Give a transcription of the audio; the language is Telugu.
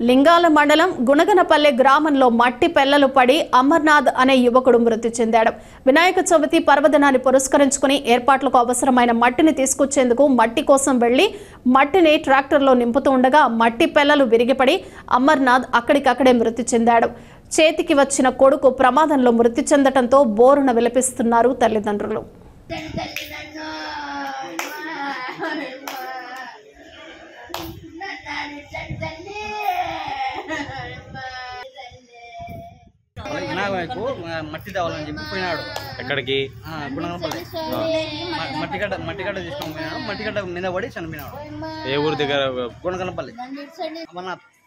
లింగాల మండలం గుణగనపల్లె గ్రామంలో మట్టి పెళ్లలు పడి అమర్నాథ్ అనే యువకుడు మృతి చెందాడు వినాయక చవితి పర్వదినాన్ని పురస్కరించుకుని ఏర్పాట్లకు అవసరమైన మట్టిని తీసుకొచ్చేందుకు మట్టి కోసం వెళ్లి మట్టిని ట్రాక్టర్లో నింపుతూ ఉండగా మట్టి పెళ్లలు విరిగిపడి అమర్నాథ్ అక్కడికక్కడే మృతి చెందాడు చేతికి వచ్చిన కొడుకు ప్రమాదంలో మృతి చెందటంతో బోరున విలపిస్తున్నారు తల్లిదండ్రులు వినాయకు మట్టి తేవాలని చెప్పి పోయినాడు ఎక్కడికి ఆ, గుణగంపల్లి మ- మట్టిగడ్డ మట్టిగడ్డ తీసుకొని పోయినాడు మట్టిగడ్డ మీద పడి చనిపోయినాడు ఏ ఊరు దగ్గర గుణగంపల్లి అమర్నాథ్